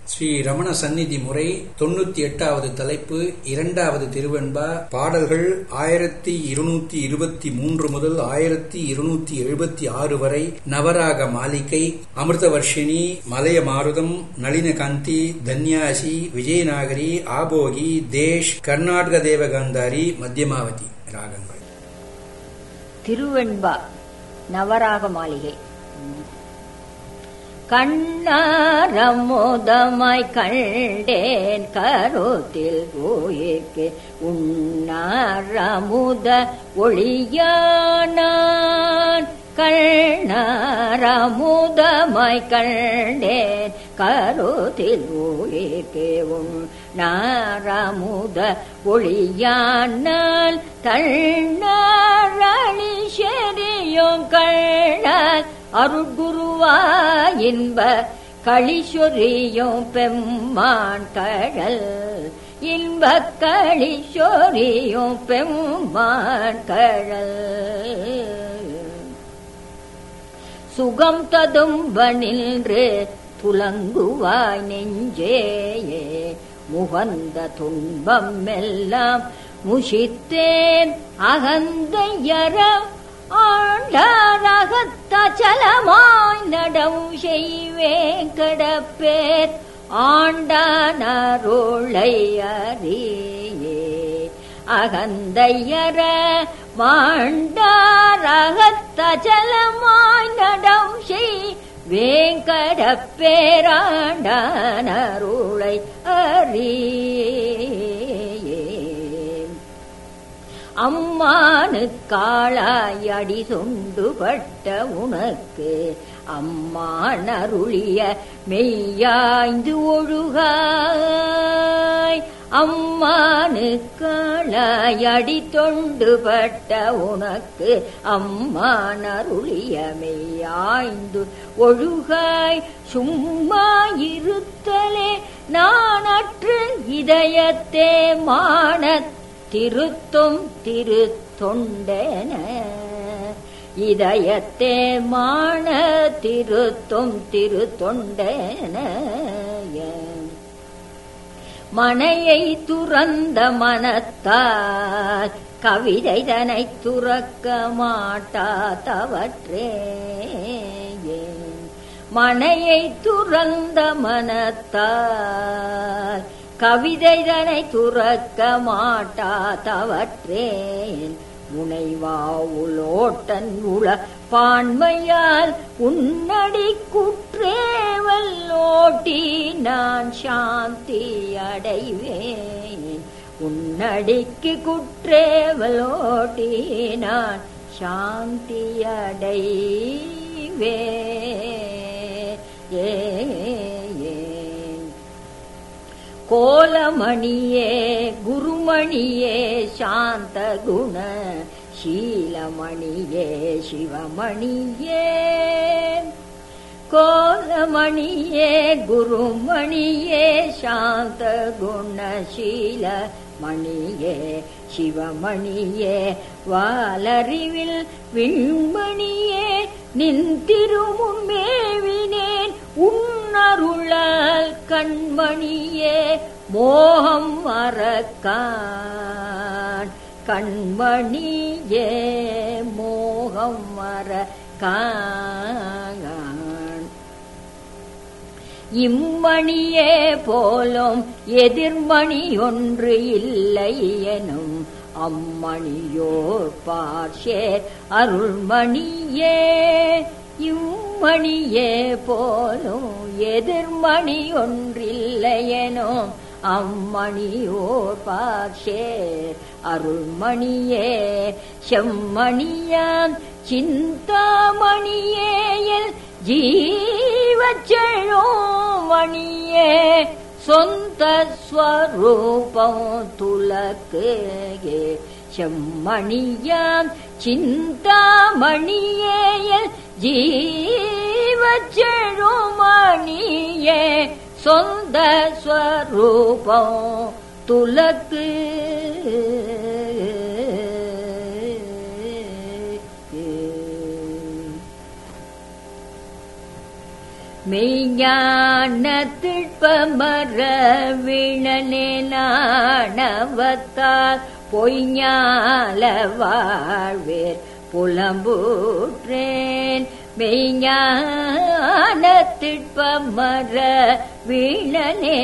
ஸ்ரீ ரமண சந்நிதி முறை தொண்ணூத்தி எட்டாவது தலைப்பு இரண்டாவது திருவெண்பா பாடல்கள் ஆயிரத்தி இருநூத்தி இருபத்தி மூன்று முதல் ஆயிரத்தி இருநூத்தி எழுபத்தி ஆறு வரை நவராக மாளிகை அமிர்தவர்ஷினி மலய மாருதம் நளினகாந்தி தன்யாசி விஜயநாகரி ஆபோகி தேஷ் கர்நாடக தேவகாந்தாரி மத்தியமாவதி ராகங்கள் திருவெண்பா நவராக மாளிகை கண்ணாரமுதமாய் கண்டேன் கருத்தில் உயிர்க்கு உண்ணாரமுத ஒளியானான் கண்ணாரமுதமாய் கண்டேன் கருத்தில் உயிர்க்கு உண்ணாரமுத ஒளியானால் தன்னாரணி செறியும் கண்ணால் அருட்குருவா இன்ப களிசொரியும் பெம்மான் கடல் இன்ப களிசொரியும் பெம்மான் கடல் சுகம் ததும்ப நின்று துலங்குவாய் நெஞ்சேயே முகந்த துன்பம் எல்லாம் முஷித்தேன் அகந்தையர ஆண்டாரகத்தச்சலமாய் நடவு செய்வேன் கடப்பேர் ஆண்டானருளை அறியே அகந்தையர மாண்டாரகத்தச்சலமாய் நடவு செய் வேங்கட பேராண்டானருளை அறியே அம்மானு காளாய் அடி சுண்டுபட்ட உனக்கு அம்மான் அருளிய மெய்யாய்ந்து ஒழுகாய் அம்மானு காளாய் அடி தொண்டுபட்ட உனக்கு அம்மான் அருளிய மெய்யாய்ந்து ஒழுகாய் சும்மா இருத்தலே நானற்று இதயத்தே மானத் திருத்தும் திருத்தொண்டன இதயத்தே மான திருத்தும் திருத்தொண்டன மனையை துறந்த மனத்தால் கவிதை தனை துறக்க மாட்டா தவற்றே மனையை துறந்த மனத்தால் கவிதைதனை துறக்க மாட்டா தவற்றேன் முனைவாவுலோட்டன் உள பான்மையால் உன்னடி குற்றேவல் ஓட்டி நான் சாந்தி அடைவேன் உன்னடிக்கு குற்றேவல் ஓட்டி நான் சாந்தி அடைவேன் ஏ கோலமணியே குருமணியே சாந்த குண சீலமணியே சிவமணியே கோலமணியே குருமணியே சாந்த குண சீல மணியே சிவமணியே வாலறிவில் விண்மணியே நின் திருமுன்மேவினேன் உன்னருளால் கண்மணியே மோகம் மறக்கான் கண்மணியே மோகம் மறக்கான் இம்மணியே போலும் எதிர்மணி ஒன்று இல்லை எனும் அம்மணியோர் பார்ஷேர் அருள்மணியே இம்மணியே போலும் எதிர்மணி ஒன்றில்லையனோ அம்மணியோர் பார்ஷேர் அருள்மணியே செம்மணியாம் சிந்தாமணியேயல் ஜீவச்செழோ மணியே சொந்த ஸ்வரூபம் துலக்கு செம்மணியாம் சிந்தாமணியேயல் ஜீவச்செழுமணியே சொந்த ஸ்வரூபம் துலக்கு மெய்ஞான திட்பமர விழனே நாணவத்தால் பொய்ஞால வாழ்வேர் புலம்புற்றேன் மெய்ஞான திட்பமர வீழனே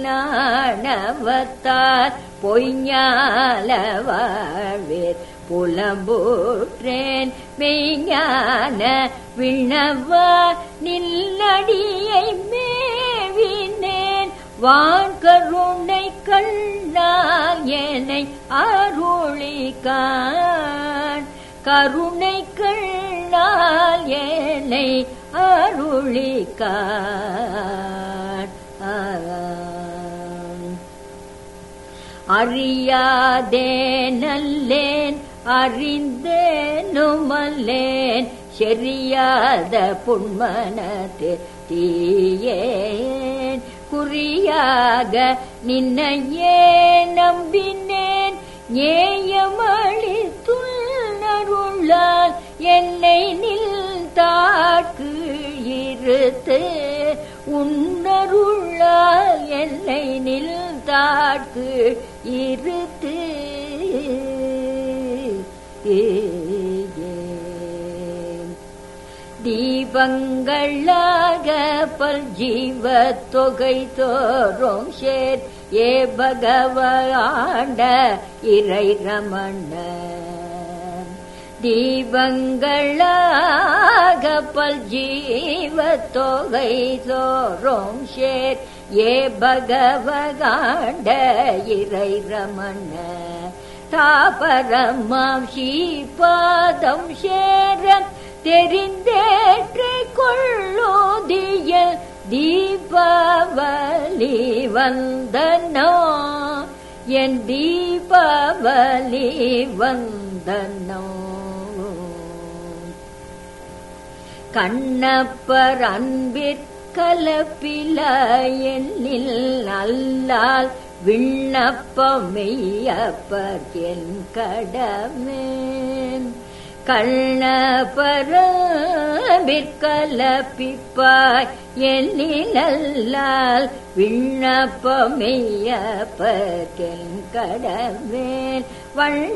நாணவத்தால் பொய்ஞால வாழ்வேர் புலம்புற்றேன் மெய்ஞான விண்ணவ நில்லடியை மேவினேன் வான்கருணை கண்ணால் என்னை அருளிக்கான் கருணை கண்ணால் என்னை அருளிக்கான் அறியாதே நல்லேன் அறிந்தேனுமல்லேன் செறியாத புன்மனத்து தீயேன் குறியாக நின்னையே நம்பினேன் ஏயமளி துள்ளருளால் என்னை நில் தாக்கு இருத்து உன்னருளால் என்னை நில் தாக்கு இருத்து தீபங்களாக பல் ஜீவ தொகை தோறும் சேர் ஏ பகவாண்ட இறை ரமண தீபங்களாக பல் ஜீவ தொகை தோறும் சேர் ஏ பகவகாண்ட இறை ரமண தாபரமாம் ஸ்ரீபாதம் சேர தெரிந்தேற்று கொள்ளோதிய தீபாவளி வந்தனோ என் தீபாவளி வந்தனோ கண்ணப்பர் அன்பிற்கலப்பில என்னில் அல்லால் விண்ணப்பமெய்யப்பர் என் கடமேன் கண்ணபரமிற்கலப்பிப்பாய் என்னிலால் விண்ணப்பமெய்யப்பென் கடவேன் வண்ண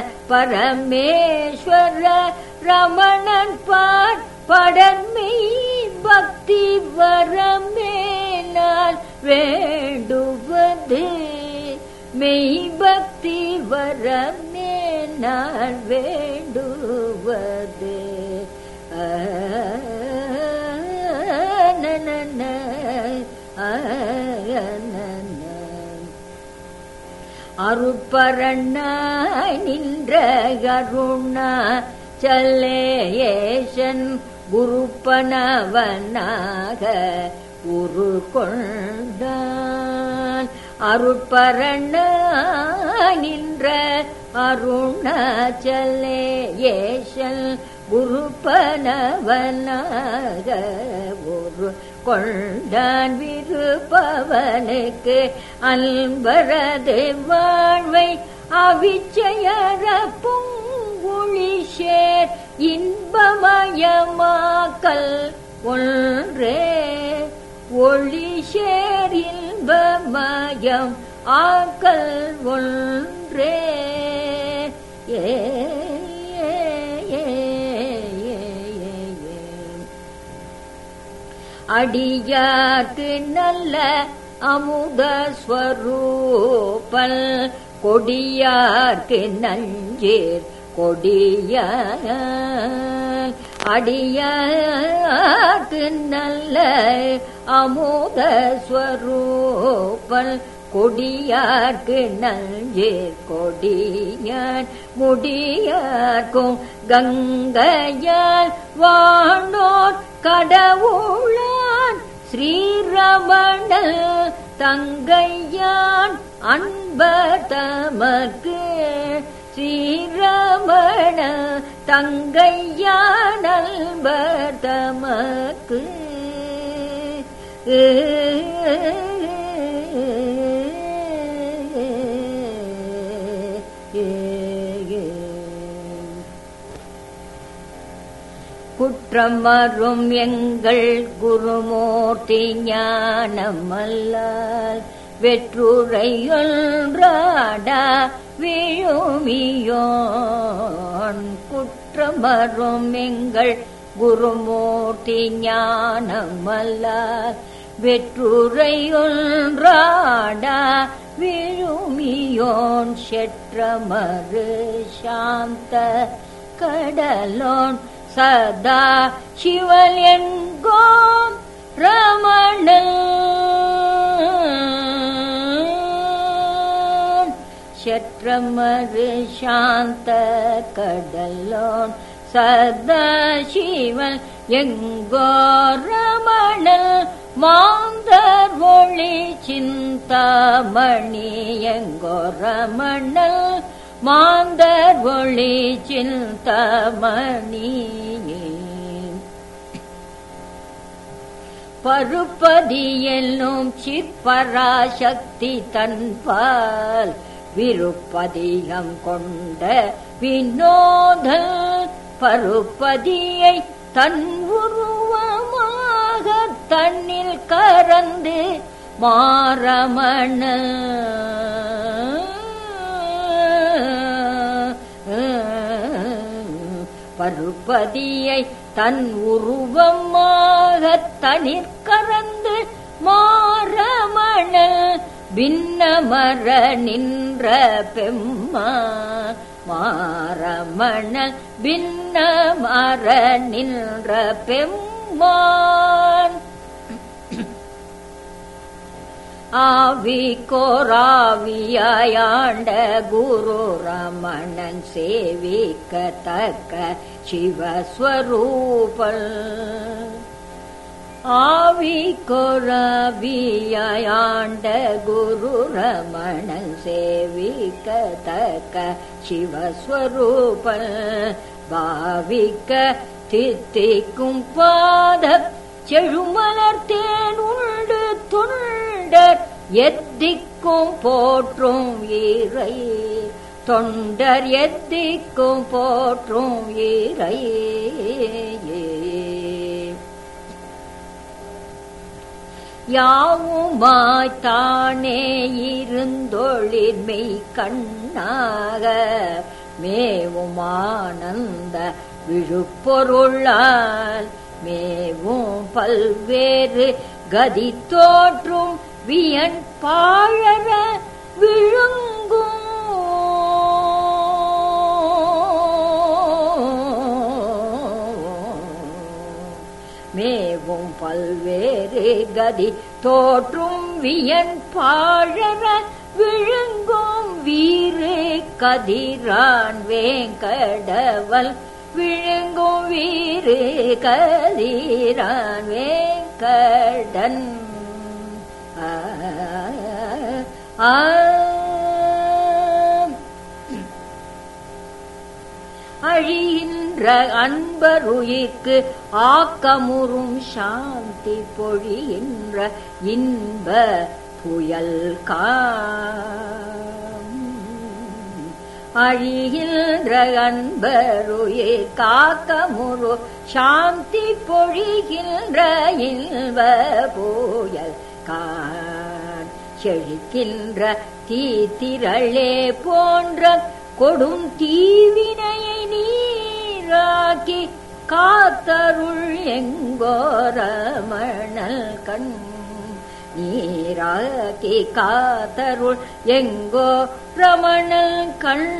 பரமேஸ்வர ரமணன் பார் படன்மை பக்தி வரமேனால் வேண்டுவது மெய் பக்தி வரமே நான் வேண்டுவது அருப்பரணாய் நின்ற கருணா சல்லேயேசன் குருப்பனவனாக உரு கொண்டான் அருட்பரண நின்ற அருணாச்சலேயேசல் குருப்பனவனாக ஒரு கொண்டான் விருப்பவனுக்கு அன்பரது வாழ்வை அவிச்சயர பொங்குழி சேர் இன்பமயமாக்கல் ஒன்றே ஒளி சேர் இன்பமயம் ஆக்கல் ஒன்றே ஏ அடியாக்கு நல்ல அமுத ஸ்வரூபல் கொடியார்க்கு நஞ்சீர் கொடிய அடியார்க்கு நல்ல அமுத ஸ்வரூபல் கொடியார்க்கு நஞ்சே கொடியான் முடியார்க்கும் கங்கையால் வானோர் கடவுளான் ஸ்ரீரமணல் தங்கையான் அன்பர் தமக்கு ஸ்ரீரமண தங்கையான் அன்பர் தமக்கு குற்ற செற்றமரும் எங்கள் குருமூர்த்தி ஞானமல்லால் வெற்றுரையொன்றாடா விழுமியோன் குற்றமரும் எங்கள் குருமூர்த்தி ஞானமல்லால் வெற்றுரையொன்றாடா விழுமியோன் செற்றமறு சாந்த கடலோன் சதா சிவல் என்கோம் ரமணன் செற்றமறு சாந்த கடலோன் சதா சிவன் எங்கோ ரமணல் மாந்தர் ஒளி சிந்தாமணி எங்கோ ரமணல் மாந்தர் ஒளி சிந்தாமணி பருப்பதி என்னும் சிற்பராசக்தி தன்பால் விருப்பதிகம் கொண்ட வினோதல் பருப்பதியை தன் உருவமாக தன்னில் கறந்து மாறமண பருப்பதியை தன் உருவமாக தனிற் கறந்து மாறமண பின்னமர நின்ற பெம்மா மாறமணல் பின்னமர நின்ற பெம்மான் ஆவி கோராவியாண்ட குரு ரமணன் சேவிக்கத்தக்க சிவஸ்வரூபல் ஆவி கொரவியாண்ட குரு ரமணன் சேவிக்கத்தக்க சிவஸ்வரூபன் பாவிக்க தித்திக்கும் பாத செழுமலர் தேன் உண்டு தொண்டர் எத்திக்கும் போற்றும் இறை தொண்டர் எத்திக்கும் போற்றும் இறை யாவுமாய் தானே இருந்தொழிர்மை கண்ணாக மேவும் ஆனந்த விழுப்பொருளால் மேவும் பல்வேறு கதி தோற்றும் வியன் பாழற விழுங்கும் மேவும் பல்வேறு கதி தோற்றும் வியன் பாழற விழுங்கும் வீறு கதிரான் வேங்கடவல் விழுங்கும் வீறு கதிரான் வேங்கடன் ஆ, ஆ, அழிகின்ற அன்பருயிர்க்கு ஆக்கமுறும் சாந்தி பொழிகின்ற இன்ப புயல் காம் அழிகின்ற அன்பருயிர் காக்கமுறு சாந்தி பொழிகின்ற இன்ப புயல் கான் செழிக்கின்ற தீத்திரளே போன்ற கொடும் தீவினையை நீராக்கி காத்தருள் எங்கோரமணல் கண் நீராக்கி காத்தருள் எங்கோ ரமணல் கண்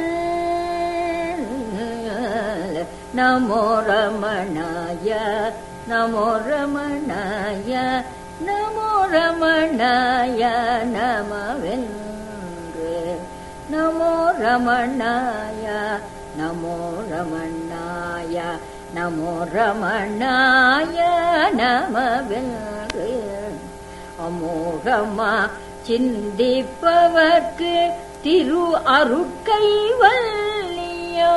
நமோ ரமணாய நமோ ரமணாய நமோ ரமணாய நமவென்று நமோ ரமணாய நமோ ரமணாய நமோ ரமணாய நமவென்று அமோகமா சிந்திப்பவர்க்கு திரு அருட்கை வல்லியா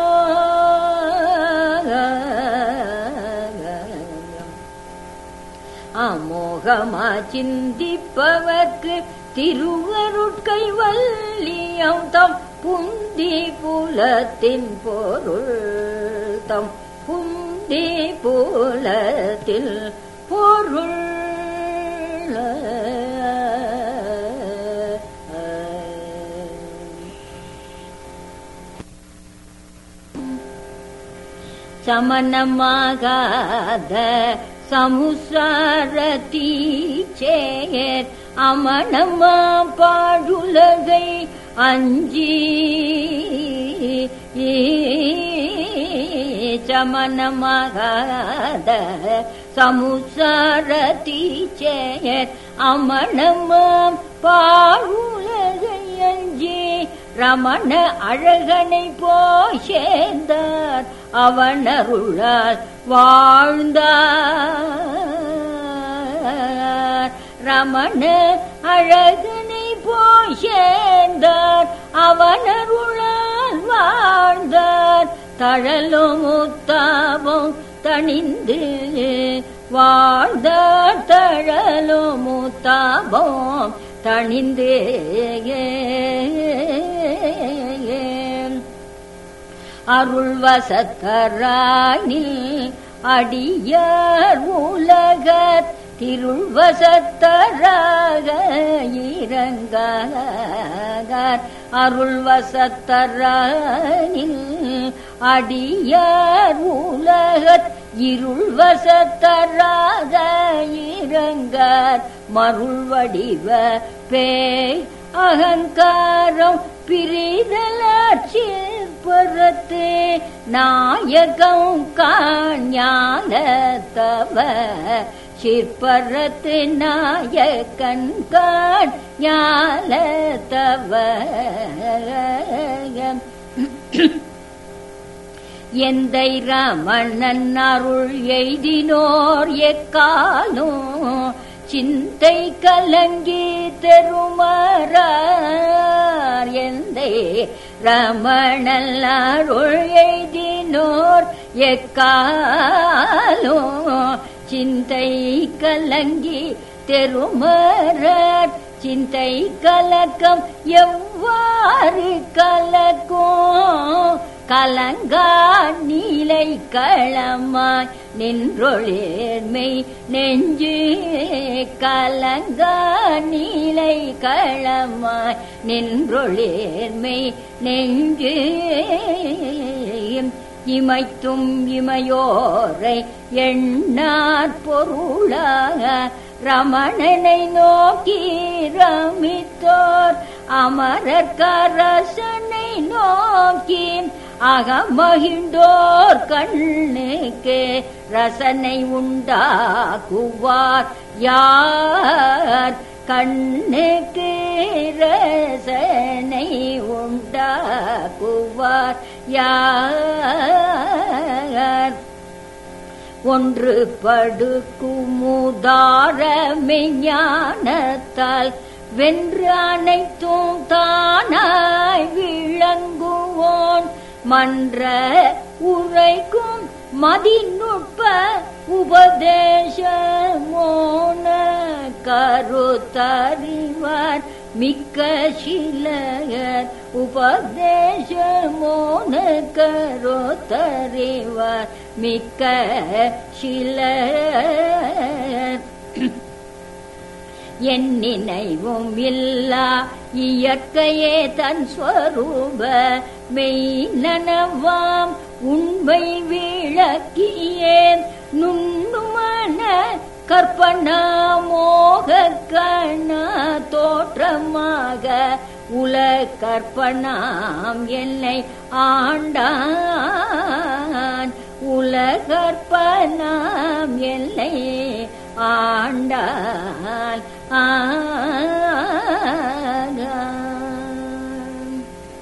அமோகமா சிந்திப்பவர்க்கு திருவருட்கை வல்லியம் தம் புந்தி புலத்தின் பொருள் தம் புந்தி சிந்தி புலத்தில் பொருள் சமணமாகாத சமுசார தீச்சேர் அமணமா பாடுலகை அஞ்சி சமணமாகாத சமுசார தீச்சேர் அமணமாம் பாடுலகை அஞ்சி ரமண அழகனை போய் சேர்ந்தார் அவனருளால் வாழ்ந்தார் ரமண அழகனை போய் சேர்ந்தார் அவனருளால் வாழ்ந்தார் தழலும் முத்தாவும் தணிந்து வாழ்ந்தார் தழலும் முத்தாவும் தணிந்து அருள் வசத்தரானில் அடியார் உலகத் திருள் வசத்தராக இறங்கார் அருள் வசத்தரானில் அடியார் உலகத் இருள் வசத்தராக இறங்கார் மருள் வடிவ பேய் அகங்காரம் பிரிதலாட்சி பரத்து நாயகம் காஞான தவ சிற்பரத்து நாயகன் காண் ஞான தவ எந்தை ரமணன் அருள் எய்தினோர் எக்காலும் சிந்தை கலங்கி தெருமாறார் எந்தை ரமணல் அருள் எய்தினோர் எக்காலும் சிந்தை கலங்கி தெருமாறார் சிந்தை கலக்கம் எவ்வாறு கலக்கும் கலங்கா நீலை களமாய் நின்றொழிர்மை நெஞ்சு கலங்கா நீலை களமாய் நின்றொழிர்மை நெஞ்சு இமைத்தும் இமையோரை எண்ணார் பொருளாக ரமணனை நோக்கி ரமித்தோர் அமரர் கரசனை நோக்கி அகமகிழ்ந்தோர் கண்ணுக்கு ரசனை உண்டாக்குவார் யார் கண்ணுக்கு ரசனை உண்டாக்குவார் யார் ஒன்று படுக்குமுதார மெஞ்ஞானத்தால் வென்று அனைத்தும் தானாய் விளங்குவோன் மன்ற உரைக்கும் மதிநுட்ப உபதேசமோன கருத்தறிவார் மிக்க சிலையர் உபதேசமோன கருத்தறிவார் மிக்க சிலர் என் நினைவும் இல்லா இயற்கையே தன் ஸ்வரூப மெய்நனவாம் உண்மை விளக்கியேன் நுண்ணுமன கற்பனா மோக கண தோற்றமாக உல கற்பனாம் என்னை ஆண்டான் உலகற்பனாம் எல்லை ஆண்டால் ஆகான்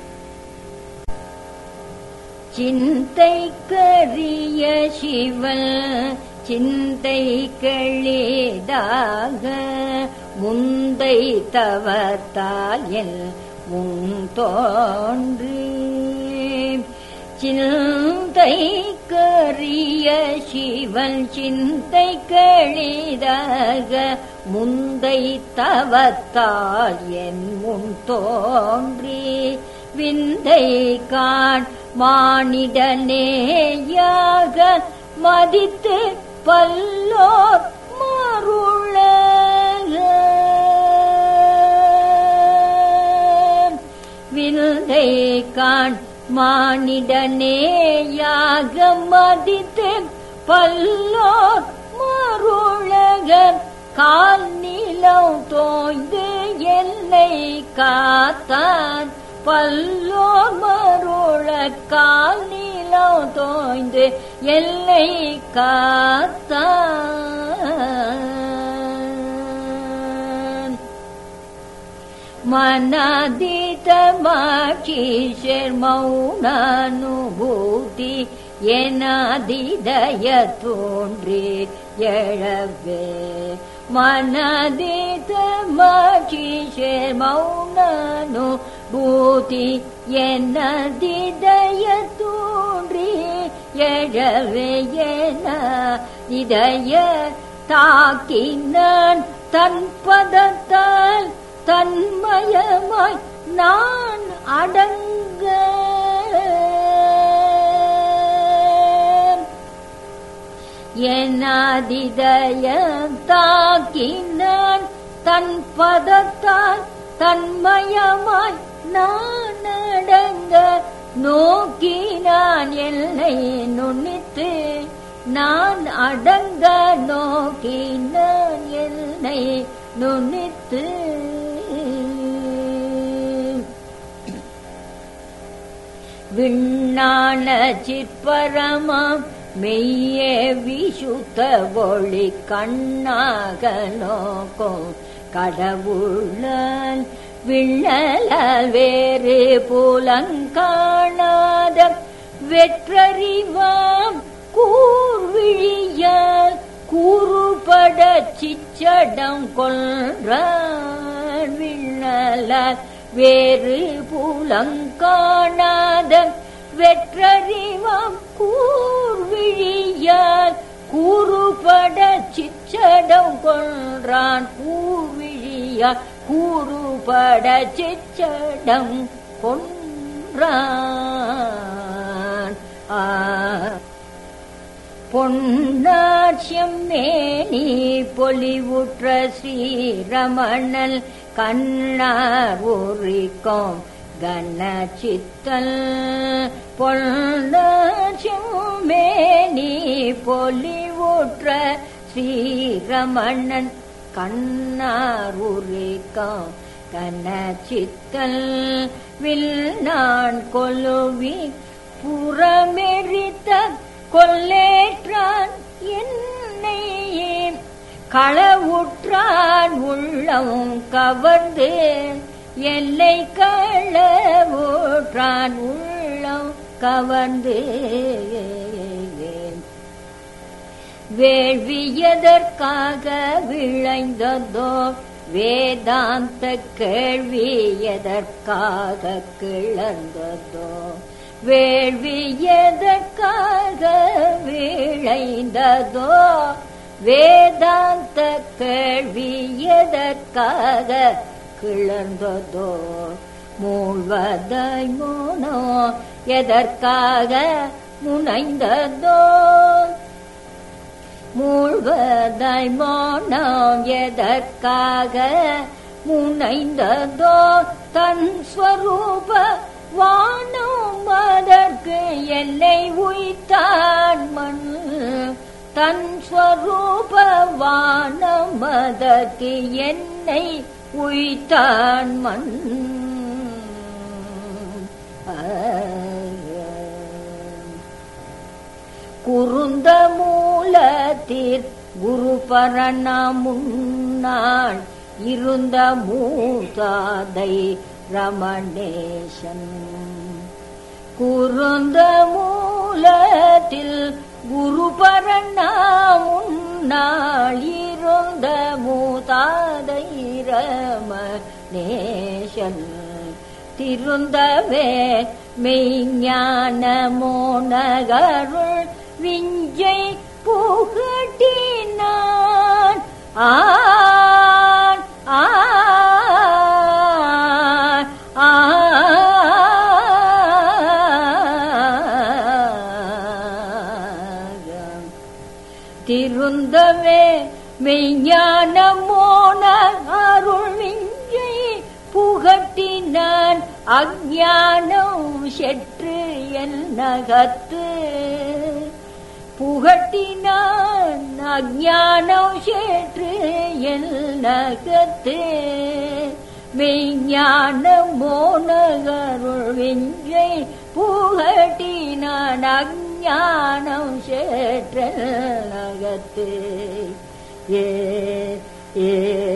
சிந்தை கரிய சிவன் சிந்தை கெளிதாக முந்தை தவத்தால் எல் உன் தோன்றி சிந்தை கரிய சிவன் சிந்தை கெளிதாக முந்தை தவத்தால் என் முன் தோன்றி விந்தை காண் மானிடனேயாக மதித்து பல்லோர் மருள விந்தை காண் மானிடனேயாக மதித்து பல்லோர் மருளகர் கால் நீளம் தோய்ந்து என்னை காத்தான் பல்லோர் மருள கால் நீளம் தோய்ந்து எல்லை காத்தான் மனாதிதமாட்சீஷர் மௌனானுபூதி எனாதிதய தோன்றி எழவே மனாதிதமாட்சீஷர் மௌனானுபூதி எனாதிதய தோன்றி எழவே என இதய தாக்கினான் தன் பதத்தால் தன்மயமாய் நான் அடங்க எனாதிதய தாக்கினான் தன் பதத்தால் தன்மயமாய் நான் அடங்க நோக்கினான் என்னை நுண்ணித்து நான் அடங்க நோக்கினான் என்னை நுண்ணித்து விண்ணான சிற்பரமாம் மெய்யே விசுத்த ஒளி கண்ணாக நோக்கும் கடவுளால் விண்ணலால் வேறு புலங்காணாத வெற்றறிவாம் கூர்விழியால் கூறுபட சிச்சடம் கொன்றான் விண்ணலால் வேறு புலங்காணாத வெற்றறிவாம் கூர்விழியால் கூறுபட சிச்சடம் கொன்றான் கூர்விழியால் கூறுபட சிச்சடம் கொன்றான் ஆ பொன்னாட்சியம் மேனி பொலிவுற்ற ஸ்ரீரமணல் கண்ணார் உரிக்கும் கன சித்தல் பொன்னாட்சியம் மேனி பொலிவுற்ற ஸ்ரீரமணன் கண்ணார் உரிக்கும் கன சித்தல் வில் நான் கொலுவி புறமெரித்த கொல்லேற்றான் என்னையே களவுற்றான் உள்ளம் கவர்ந்து எல்லை களவுற்றான் உள்ளம் கவர்ந்து வேள்வியதற்காக விளைந்ததோ வேதாந்த கேள்வி எதற்காக கிளர்ந்ததோ வேள்வி எதற்காக விளைந்ததோ வேதாந்த கேள்வி எதற்காக கிளர்ந்ததோ மூழ்வதாய் மோனோ எதற்காக முனைந்ததோ மூழ்வதாய் மோனம் எதற்காக முனைந்ததோ தன் ஸ்வரூப வானம் அதற்கு என்னை உய்தான் மண் தன் ஸ்வரூப வானம் அதற்கு என்னை உய்தான் மண் குருந்த மூலத்தீர் குரு பரணா முன்னாள் இருந்த மூதாதை ரமணேசன் குருந்த மூலத்தில் குரு பரணா முன்னாள் இருந்த மூதாதை ரமணேசன் திருந்தவே மெய்ஞான மோனகருள் விஞ்சை புகட்டினான் ஆன் ஆன் ஆன் மெய்ஞான மோன அருள் விஞ்சை புகட்டினான் அஞ்ஞானம் செற்று என் நகத்து புகட்டினான் அஞ்ஞானம் சேற்று எல் நகத்து மெய்ஞான மோனகருள் விஞ்சை புகட்டினான் அஞ்ஞானம் சேற்ற நகத்து ஏ ஏ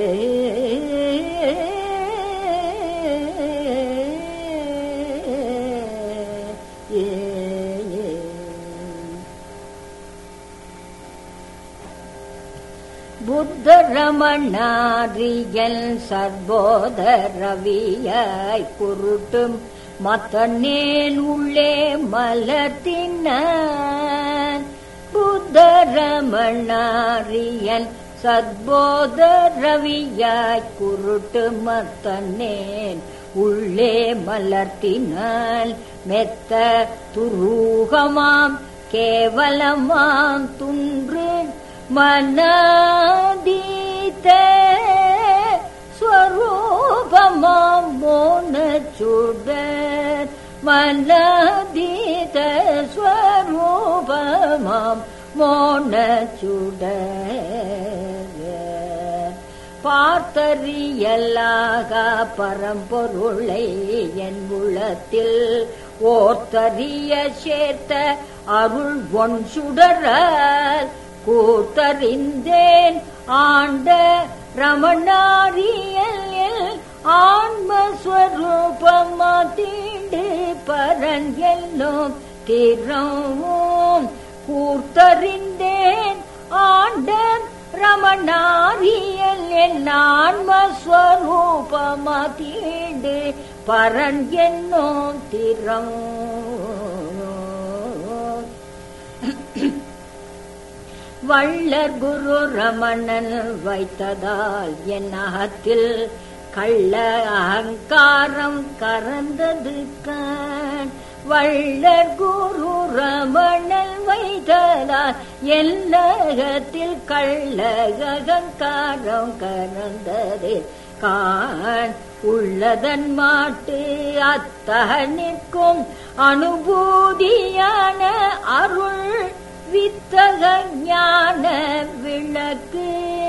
புத்தரமணாரியல் சர்வோத ரவியாய் குருட்டும் மத்தனேன் உள்ளே மலர்த்தின புத்தரமணாரியல் சத்போத ரவியாய் குருட்டு மத்தனேன் உள்ளே மலர்த்தினால் மெத்த துரூகமாம் கேவலமாம் துன்று மனாதீத ஸ்வரூபமாம் மோன சுடர் மனாதீத ஸ்வரூபமாம் மோன சுடர் பார்த்தறியல்லாக பரம்பொருளை என் உள்ளத்தில் ஓர்த்தறிய சேர்த்த அருள் ஒன் சுடரால் கூத்தறிந்தேன் ஆண்ட ரமணாரியல் ஆன்மஸ்வரூபமா தீண்டு பரன் எல்லும் திறவும் கூர்த்தறிந்தேன் ஆண்ட ரமணாரியல் என் ஆன்மஸ்வரூபமா தீண்டு பரன் என்னும் திறம் வள்ளர் குரு ரமணன் வைத்ததால் என் அகத்தில் கள்ள அகங்காரம் கறந்தது கான் வள்ளர் குரு ரமணன் வைத்ததால் எல்லகத்தில் கள்ள அகங்காரம் கறந்தது கான் உள்ளதன் மாட்டு அத்தகனிற்கும் அனுபூதியான அருள் வித்தக ஞான விளக்கு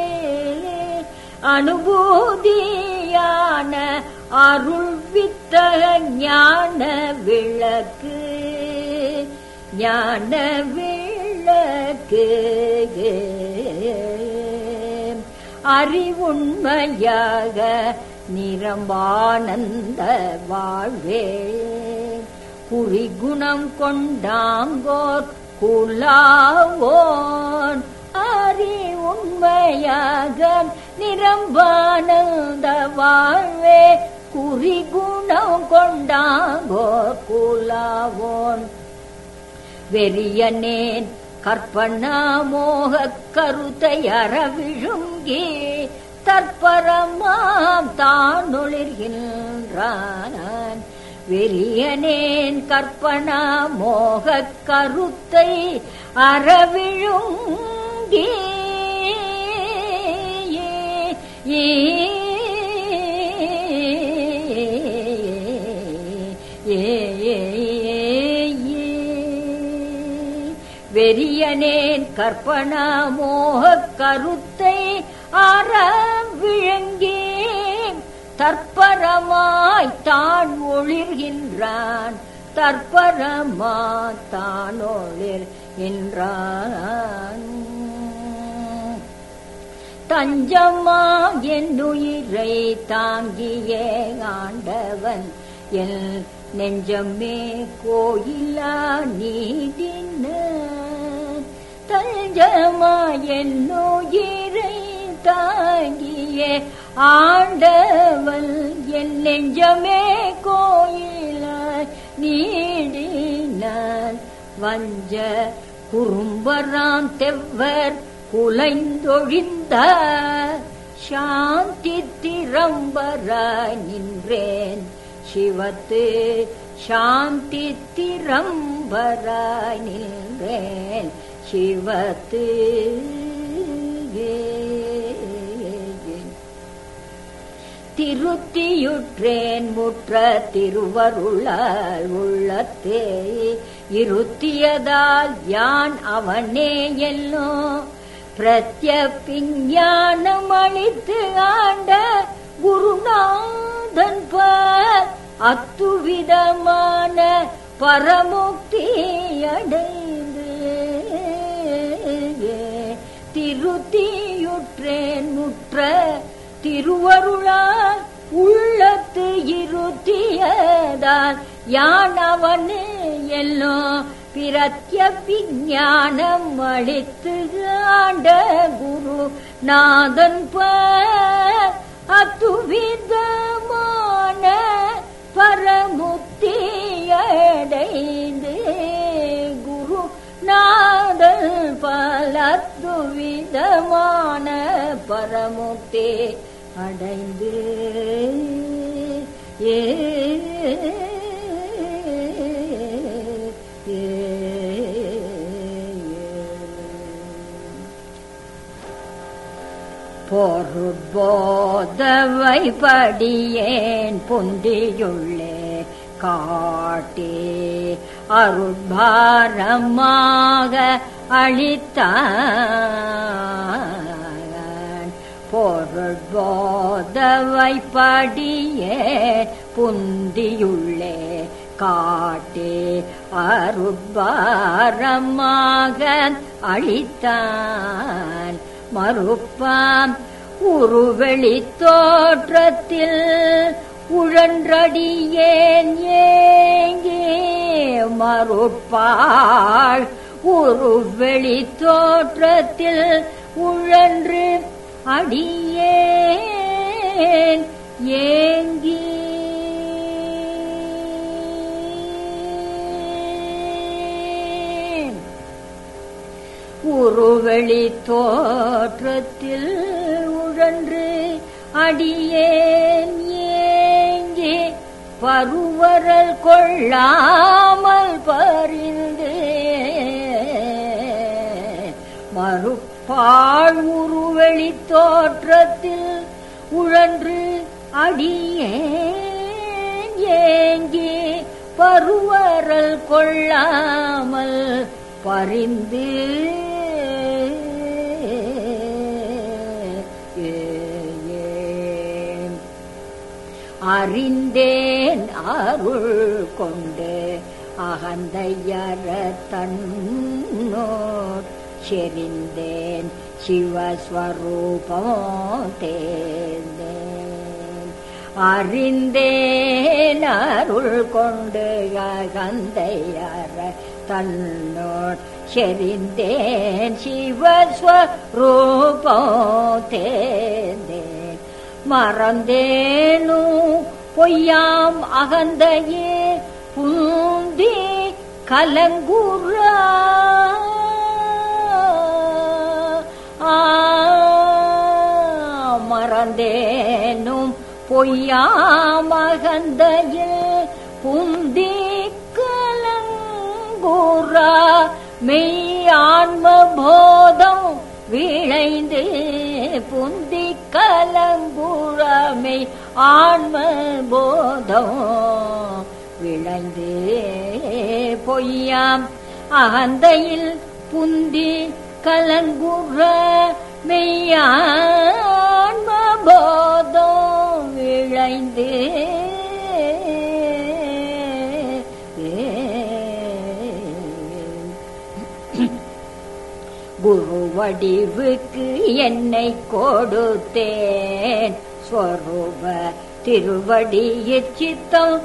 அனுபூதியான அருள் வித்தக ஞான விளக்கு ஞான விளக்கு அறிவுண்மையாக நிரம்பானந்த வாழ்வே குறிகுணம் கொண்டாங்கோர் குலாவோன் அறி உண்மையாக நிரம்பானந்த வாழ்வே குறிகுணம் கொண்டாங்கோ குலாவோன் வெறியனேன் கற்பனா மோக கருத்தை அறவிழுங்கி தற்பரமாம் தானொளிர்கின்றான் வெறியனேன் கற்பனா மோக கருத்தை அறவிழுங்கி வெறியனேன் கற்பனா மோக கருத்தை அறவிழுங்கி தற்பரமாய் தான் ஒளிர்கின்றான் தற்பரமாய் தான் ஒளிர்கின்றான் தஞ்சமா என்னுயிரை தாங்கிய ஆண்டவன் என் நெஞ்சமே கோயிலா நீதின தஞ்சமா என்னுயிரை தாங்கிய ஆண்டவன் என் நெஞ்சமே கோயிலாய் நீடினான் வஞ்ச குறும்பராம் தெவ்வர் குலைந்தொழிந்த சாந்தி திறம்பராய் நின்றேன் சிவத்து சாந்தி திறம்பராய் நின்றேன் சிவத்து திருத்தியுற்றேன் முற்ற திருவருளால் உள்ளத்தே இருத்தியதால் யான் அவனே எல்லோ பிரத்யபிஞானம் அளித்து ஆண்ட குருநாதன் பார் அத்துவிதமான பரமுக்தி அடைந்து திருத்தியுற்றேன் முற்ற திருவருளால் உள்ளத்து இருத்தியதால் யான் அவனு எல்லோ பிரத்ய விஞ்ஞானம் அளித்து ஆண்ட குரு நாதன் அத்துவிதமான பரமுக்தி அடைந்து குரு நாதல் பலத்துவிதமான பரமுக்தி அடைந்து ஏ பொருட்போதவை படியேன் பொந்தியுள்ளே காட்டே அருட்பாரமாக அளித்தான் பொருட்போதவை படியே புந்தியுள்ளே காட்டே அருட்பாரமாக அளித்தான் மறுப்பாம் உருவெளி தோற்றத்தில் உழன்றடியேன் ஏங்கே மறுப்பாள் உருவெளி தோற்றத்தில் உழன்று அடியேன் ஏங்கி உருவெளி தோற்றத்தில் உழன்று அடியேன் ஏங்கி பருவரல் கொள்ளாமல் பறிந்து மறுப்பாள் உருவெளி தோற்றத்தில் உழன்று அடியேன் ஏங்கி பருவரல் கொள்ளாமல் பரிந்து அறிந்தேன் அருள் கொண்டு அகந்தையற தன்னோர் செறிந்தேன் சிவஸ்வரூபம் தேர்ந்தேன் அறிந்தேன் அருள் கொண்டு அகந்தையற தன்னோர் செறிந்தேன் சிவஸ்வரூபம் தேர்ந்தேன் மறந்தேனும் பொய்யாம் அகந்தையே பூந்தி கலங்குறா மறந்தேனும் பொய்யாம் அகந்தையில் புந்தி கலங்குறா மெய் ஆன்ம போதம் விளைந்து புந்தி கலங்குறமை ஆன்ம போதம் விளைந்து பொய்யாம் அகந்தையில் புந்தி கலங்குற மெய்யான்ம போதம் விளைந்து குரு வடிவுக்கு என்னை கொடுத்தேன் ஸ்வரூப திருவடியில் சித்தம்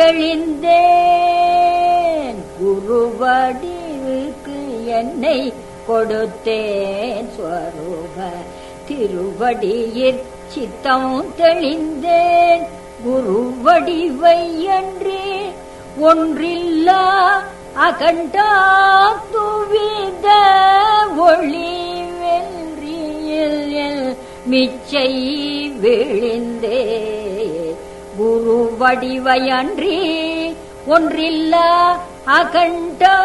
தெளிந்தேன் குரு வடிவுக்கு என்னை கொடுத்தேன் ஸ்வரூப திருவடியில் சித்தம் தெளிந்தேன் குரு வடிவை அன்றே ஒன்றில்லா அகண்டா துவித ஒளி வென்றியில் மிச்சை விழிந்தே குரு வடிவையன்றி ஒன்றில்ல அகண்டா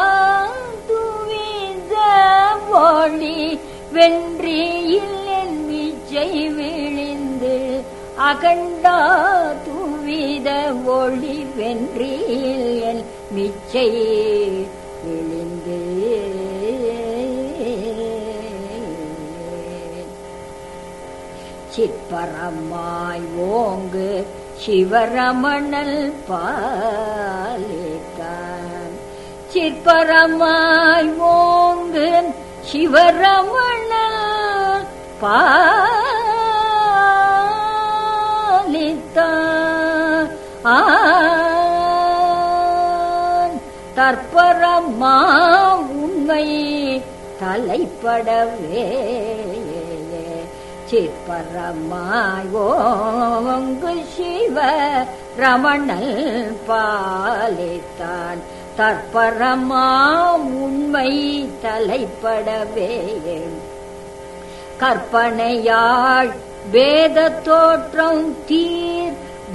துவித ஒளி வென்றியில் மிச்சை விழிந்து அகண்டா துவித ஒளி வென்றில் என் மிச்சை விழிந்து சிற்பரமாய் ஓங்கு சிவரமணல் பாலித்தான் சிற்பரமாய் ஓங்கு சிவரமணல் பாலித்தான் ஆன் தற்பரமா உண்மை தலைப்படவே சிற்பரமாய் ஓங்கு சிவ ரமணல் பாலித்தான் தற்பரமாம் உண்மை தலைப்படவே கற்பனையாள் வேத தோற்றம் தீர்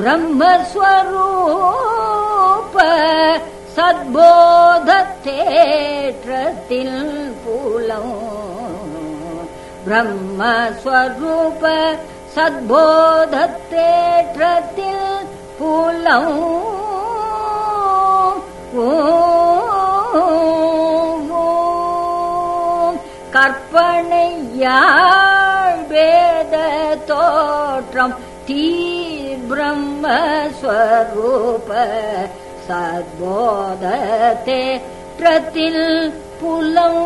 பிரம்மஸ்வரூப சத்போத தேற்றத்தில் புலம் பிரம்மஸ்வரூப சத்போத தேற்றத்தில் புலம் கற்பனையாள் வேத தோற்றம் தீர் பிரம்மஸ்வரூப சத்போத தேற்றத்தில் புலம்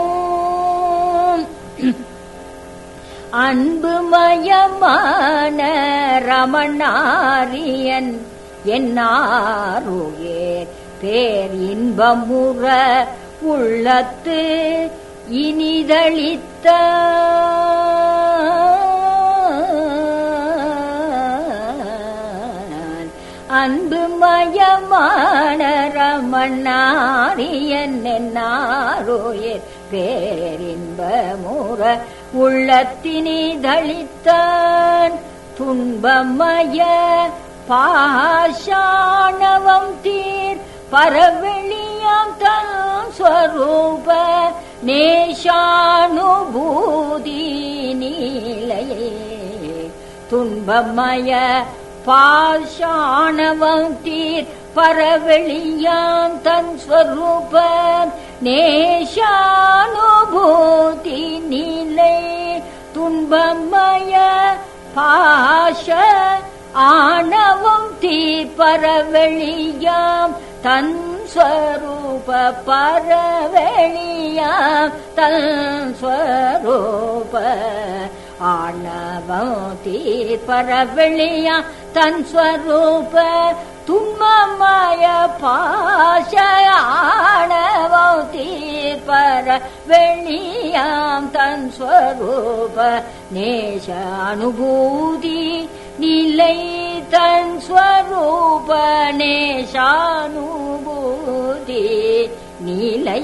அன்புமயமான ரமணாரியன் என்னாருயே பேர் இன்பமுற உள்ளத்து இனிதளித்த அன்புமயமான ரமணாரியன் என்னாரோயே பேரின்பமுற உள்ளத்தினிதளித்தான் துன்பமய பாஷாணவம் தீர் பரவெளியாம் தன் ஸ்வரூப நேஷானுபூதி நீலையே துன்பமய பாஷாணவம் தீர் பரவெளியாம் தன் ஸ்வரூப நேஷானுபூதி நிலை துன்பமய பாஷ ஆணவம் தீர் பரவெளியாம் தன் ஸ்வரூப பரவெளியாம் தன் ஸ்வரூப ஆணவம் தீர் பரவெளியாம் தன் ஸ்வரூப தும்மமய பாஷ ஆணவம் தீர் பரவெளியாம் தன் ஸ்வரூப நேஷ அனுபூதி நிலை தன் ஸ்வரூப நேஷானுபூதி நிலை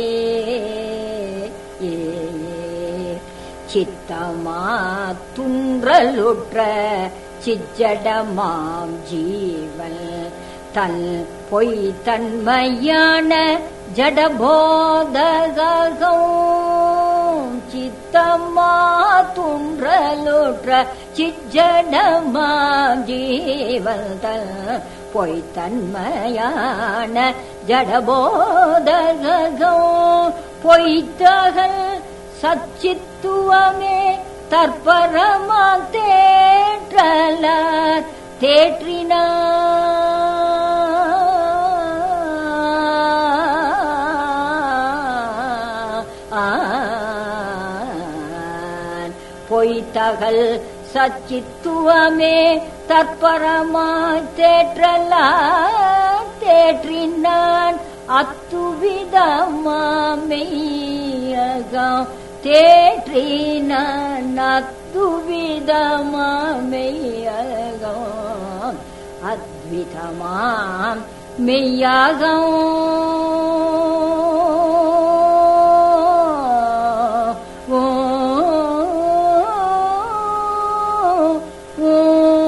சித்தமா துன்றலுற்ற சிஜடமாம் ஜீவன் தன் பொய் தன்மையான ஜடபோதகம் சித்தமா துன்றலுற்ற சிஜடமாம் ஜீவன் தன் பொய் தன்மையான ஜடபோதகம் பொய்த்தகல் சச்சித்துவமே தற்பரமா தேற்றலார் தேற்றினா பொய்த்தகல் சச்சித்துவமே தற்பரமாய் தேற்றலார் தேற்றினான் அத்துவிதமாமெய்யகம் தேற்றினான் அத்துவிதமாமெய்யகம் அத்விதமாம் மெய்யாகம் ஓ ஓ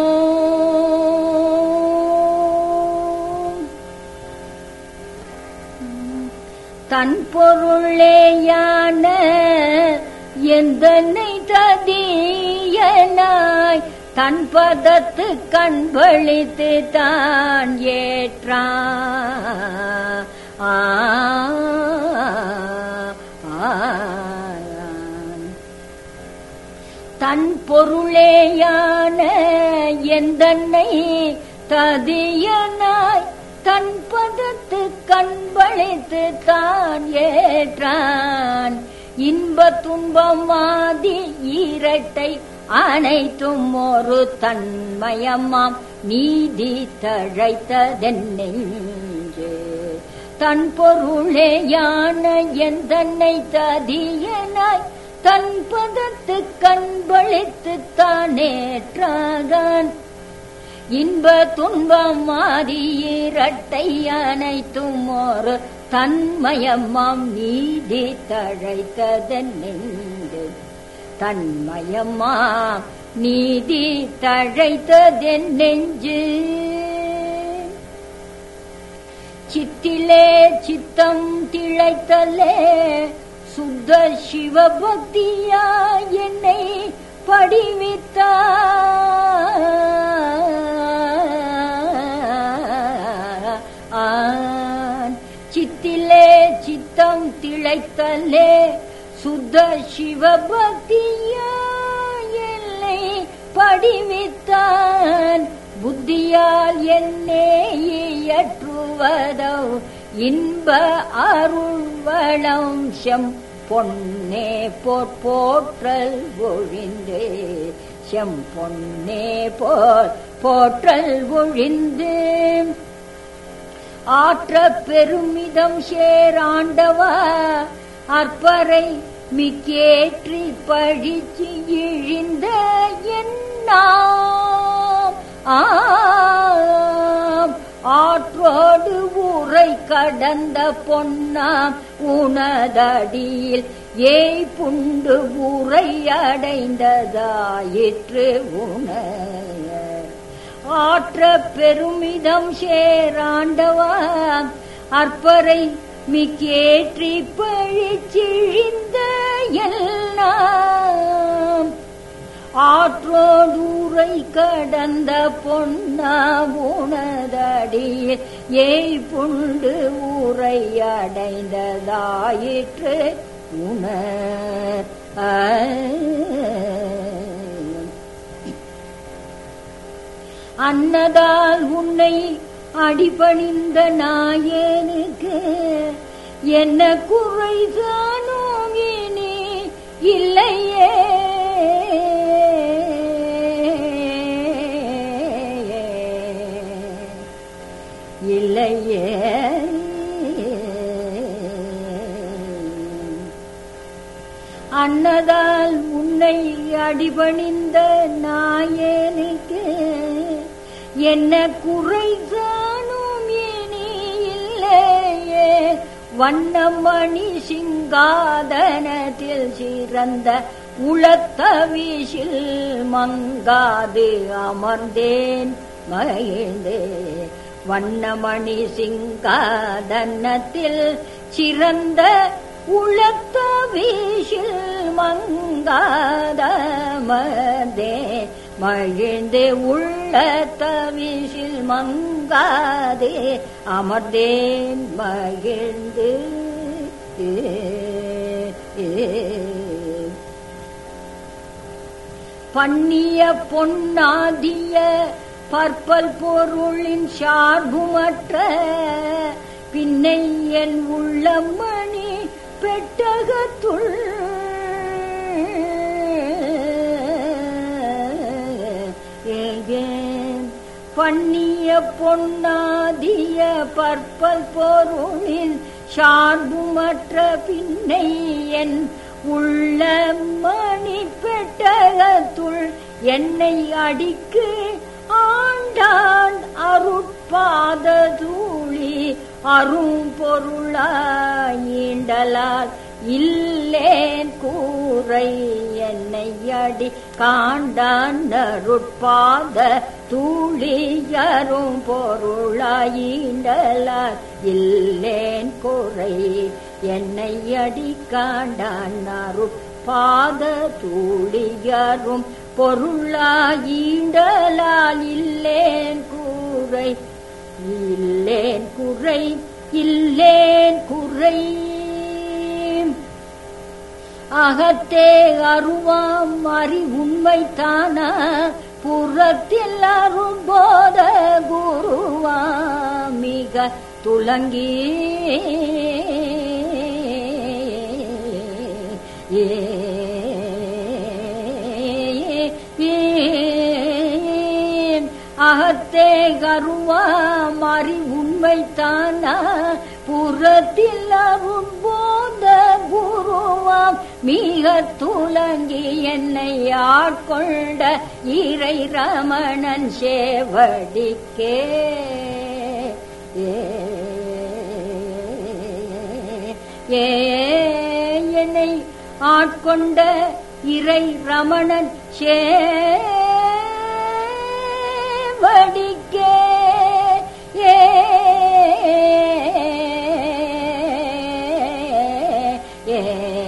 தன் பொருளேயான எந்தனை ததியனாய் தன் பதத்து கண்பளித்து தான் ஏற்றான் ஆ, ஆன். தன் பொருளேயான எந்தன்னை ததியனாய் தன் பதத்து கண்பளித்து தான் ஏற்றான் இன்ப துன்பமாதி இரட்டை அனைத்தும் ஒரு தன்மயமாம் நீதி தழைத்ததென்னெஞ்சு தன் பொருளேயான எந்தன்னை ததியனாய் தன் பதத்து கண்பளித்து தானேற்றாகான் இன்ப துன்பம் மாறி இரட்டை அனைத்தும் ஒரு தன்மயமாம் நீதி தழைத்ததென்னெஞ்சு தன்மயமாம் நீதி தழைத்ததென் நெஞ்சு சித்திலே சித்தம் திளைத்தலே சுத்த சிவபக்தியா என்னை படிவித்தான் சித்திலே சித்தம் திளைத்தலே சுத்த சிவபக்தியா என்னை படிவித்தான் புத்தியால் என்னே இயற்றுவதோ இன்ப அருள்வளம் செம் பொன்னே போற் போற்றல் ஒழிந்தே செம் பொன்னே போர் போற்றல் ஒழிந்து ஆற்ற பெருமிதம் சேராண்டவா அற்பரை மிக்கேற்றி பழிச்சு இழிந்த எண்ணாம் ஆம் ஆற்றோடு ஊரை கடந்த பொன்னாம் உனதடியில் ஏய் புண்டு ஊரை அடைந்ததாயிற்று உணர் ஆற்ற பெருமிதம் சேராண்டவா அற்பரை மிக்கேற்றி பழிச்சிழிந்த எல்லாம் ஆற்றோடூரை கடந்த பொன்னா உனதடியில் ஏய் புண்டு ஊரை அடைந்ததாயிற்று உணர் ஆ. அன்னதால் உன்னை அடிபணிந்த நாயனுக்கு என்ன குறைதானோம் இனி இல்லையே இல்லையே அன்னதால் உன்னை அடிபணிந்த நாயனுக்கு என்ன குறைதானும் இனி இல்லையே வண்ணமணி சிங்காதனத்தில் சிறந்த உளத்தவிசில் மங்காது அமர்ந்தேன் மகிழ்ந்தே வண்ணமணி சிங்காதனத்தில் சிறந்த உளத்தவிசில் மங்காதமதே மகிழ்ந்து உள்ள தவிசில் மங்காதே அமர்ந்தேன் மகிழ்ந்து பண்ணிய பொன்னாதிய பற்பல் பொருளின் சார்புமற்ற பின்னை என் உள்ளமணி பெட்டகத்துள் ஏகேன் பண்ணிய பொன்னாதிய பற்பல் பொருளின் சார்புமற்ற பின்னை என் உள்ள மணி பெட்டகத்துள் என்னை அடிக்கு ஆண்டான் அருட்பாத தூளி அரும் பொருளாயிண்டலால் இல்லேன் கூரை என்னை அடி காண்டான் அருட்பாத தூளியரும் பொருளாயிண்டலால் இல்லேன் குறை என்னை அடி காண்டான் அருட்பாத தூளியரும் பொருளாயிண்டலால் இல்லேன் கூரை இல்லேன் குறை இல்லேன் குறை அகத்தே அருவாம் அறி உண்மைத்தான புறத்தில் அரும்போத குருவா மிக துலங்கி ஏ அகத்தே கருவா மாறி உண்மைத்தான புறத்தில் அரும்போத குருவாம் மிக துலங்கி என்னை ஆட்கொண்ட இறை ரமணன் சேவடிக்கே ஏ ஏ என்னை ஆட்கொண்ட இறை ரமணன் சேவடிக்கே ஏ ஏ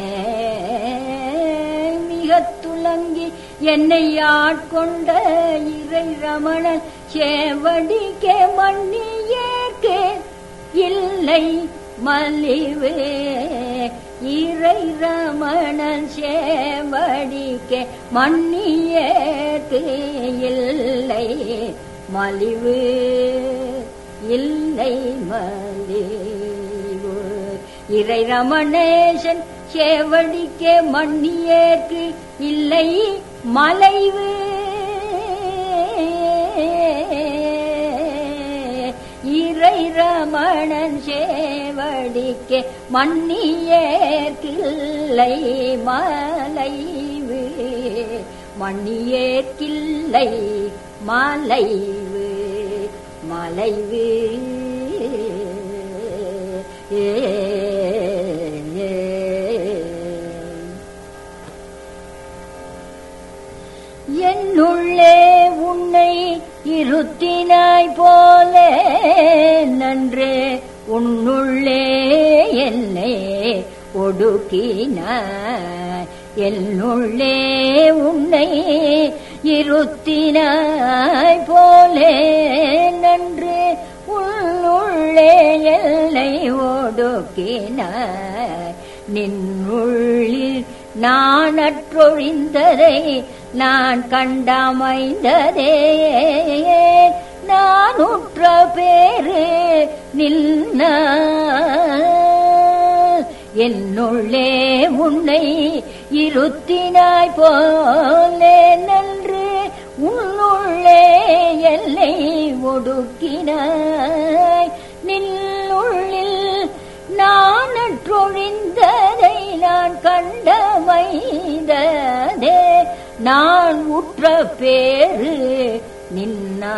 மிக துலங்கி என்னை ஆட்கொண்ட இறை ரமணன் சேவடிக்கே மண்ணியேற்கே இல்லை மலிவே இறை ரமணன் சேவடிக்கே மண்ணியேற்கு இல்லை மலிவு இல்லை மலிவு இறை ரமணேசன் சேவடிக்கே மண்ணியேற்கு இல்லை மலைவு இறை ரமணன் சேவடிக்கே மண்ணியேற்கில்லை மலைவு மண்ணியேற்கில்லை மலைவு மலைவு ஏ ஏ. என்னுள்ளே உன்னை இருத்தினாய் போல நன்றே உன்னுள்ளே என்னை ஒடுக்கினாய் என்னுள்ளே உன்னை இருத்தினாய் போலே நன்று உள்ளுள்ளே எல்லை ஒடுக்கினாய் நின்னுள்ளில் நானற்றொழிந்ததை நான் கண்டமைந்ததே நான் உற்ற பேரு நின்ன என்னுள்ளே உன்னை இருத்தினாய் போலே நன்று உன்னுள்ளே எல்லை ஒடுக்கினாய் நின்னுள்ளில் நானற்றொழிந்ததை நான் கண்டமைந்ததே நான் உற்ற பேரு நின்னா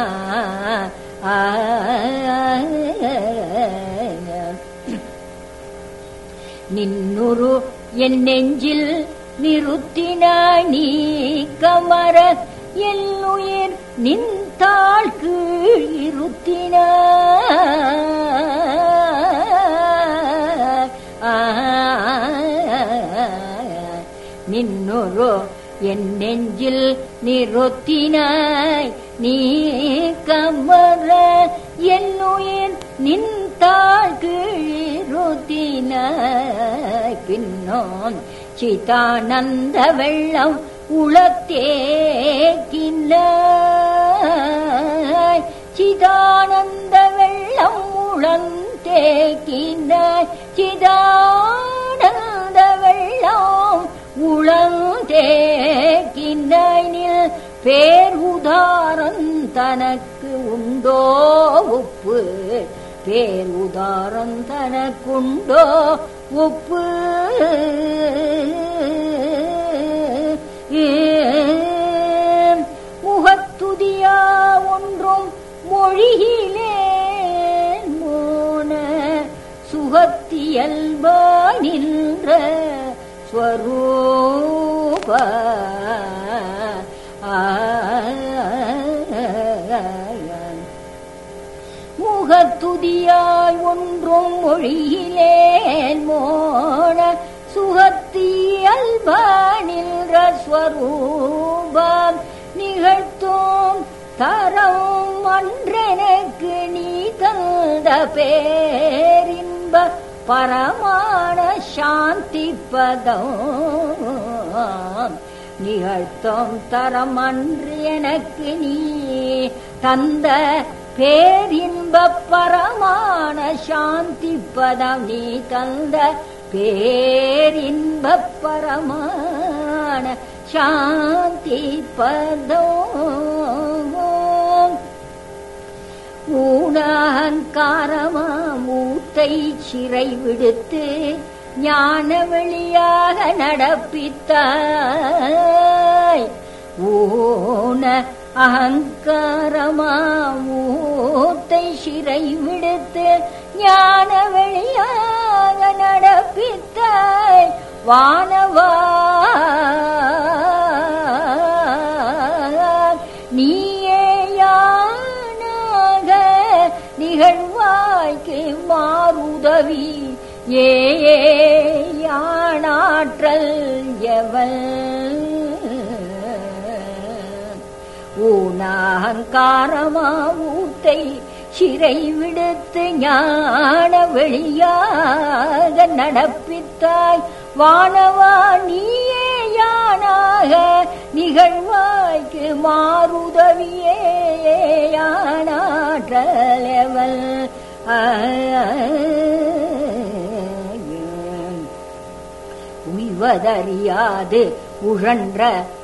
நின்னுரு என் நெஞ்சில் நிறுத்தினாய் நீ கமர என்னுயிர் நின்றாள் கீழ் இருத்தினாய் நின்னொரு என் நெஞ்சில் நிறுத்தினாய் நீ கமர என்னுயிர் நின்றாள் கீழிருத்தினாய் பின்னோன் சிதானந்த வெள்ளம் உளத்தேக்கினாய் சிதானந்த வெள்ளம் உளந்தேக்கினாய் சிதானந்த வெள்ளம் உளந்தேக்கினாய் நில் பேர் உதாரம் தனக்கு உண்டோ உப்பு பேர் உதாரம் தனக்குண்டோ உப்பு ஏன் முகத்துதியா ஒன்றும் மொழியிலே மோன சுகத்தியல்பா நின்ற ஸ்வரூப முகத்துதியாய் ஒன்றும் மொழியிலேன் மோன சுகத்தியல்பா நின்ற ஸ்வரூப இன்பம் நிகழ்த்தும் தரம் அன்றெனக்கு நீ தந்த பேரின்ப பரமான சாந்தி பதம் நிகழ்த்தும் தரம் அன்று எனக்கு நீ தந்த பேரின்ப பரமான சாந்தி பதம் நீ தந்த பேரின்ப பரமான சாந்தி பதம் ஊனகங்காரமா மூத்தை சிறை விடுத்து ஞான வெளியாக நடப்பித்தாய் ஊன அகங்காரமா மூத்தை சிறை விடுத்து ஞான வெளியாக நடப்பித்தாய் வானவா நீயே யானாக நிகழ்வாய்க்கு மாறுதவி ஏ யானாற்றல் எவள் ஊனாகங்காரமா ஊத்தை சிறை விடுத்து ஞான வெளியாக நடப்பித்தாய் வானவா நீயே யானாக நிகழ்வாய்க்கு மாறுதவியே யானாற்றலவல் உய்வதறியாது உழன்ற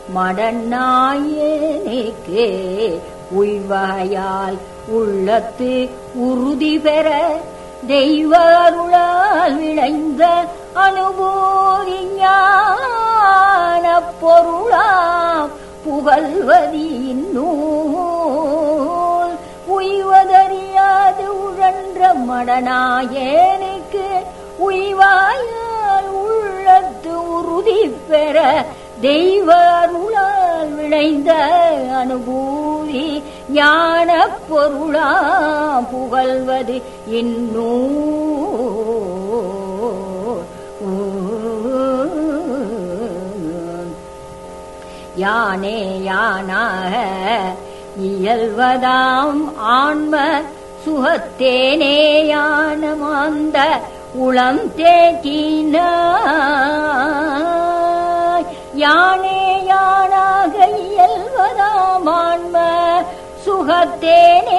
மடநாயனுக்கு உய்வாயால் உள்ளத்து உறுதி பெற தெய்வ அருளால் விளைந்த அனுபூதி ஞான பொருளாம் புகழ்வதி நூல் உய்வதறியாது உழன்ற மடநாயனுக்கு உய்வாயால் உள்ளத்து உறுதி பெற தெய்வ அருளால் விளைந்த அனுபூதி ஞான பொருளா புகழ்வது இன்னூ யானே யானாக இயல்வதாம் ஆன்ம சுகத்தேனே யானமாந்த உளம் தேக்கின யானே யானாக இயல்வதாம் ஆன்ம சுகத்தேனே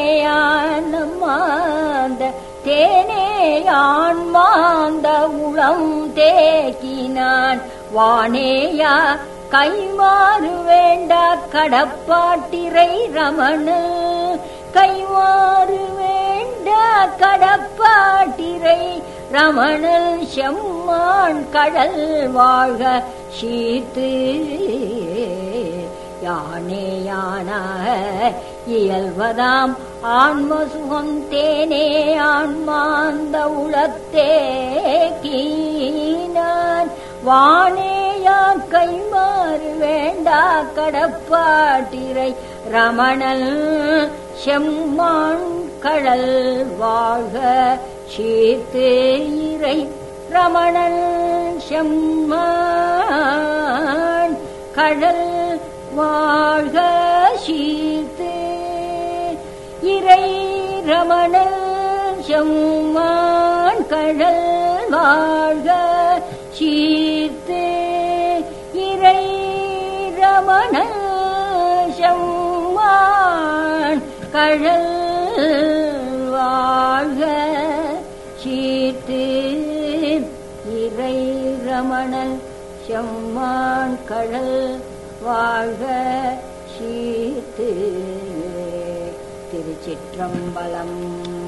யானமாந்த தேனே ஆன்மாந்த உளம் தேக்கினான் வானேயா கைமாறு வேண்டா கடப்பாட்டிரை ரமண கைமாறு வேண்டா கடப்பாட்டிரை ரமணல் செம்மான் கடல் வாழ்க சீத்து யானே யானாக இயல்வதாம் ஆன்ம சுகம் தேனே ஆன்மாந்த உளத்தே கீனான் வானேயா கைமாறு வேண்டா கடப்பாட்டிரை ரமணல் செம்மான் கடல் வாழ்க சீர்த்து இறை ரமணல் செம்மான் கடல் வாழ்க சீர்த்து இறை ரமணல் செம்மான் கடல் வாழ்க சீர்த்து இறை ரமண செம்மான் கழல் வாழ்க சீர்த்து இறை ரமணன் செம்மான் கழல் வாழ்க சீர்த்து திருச்சிற்றம்பலம்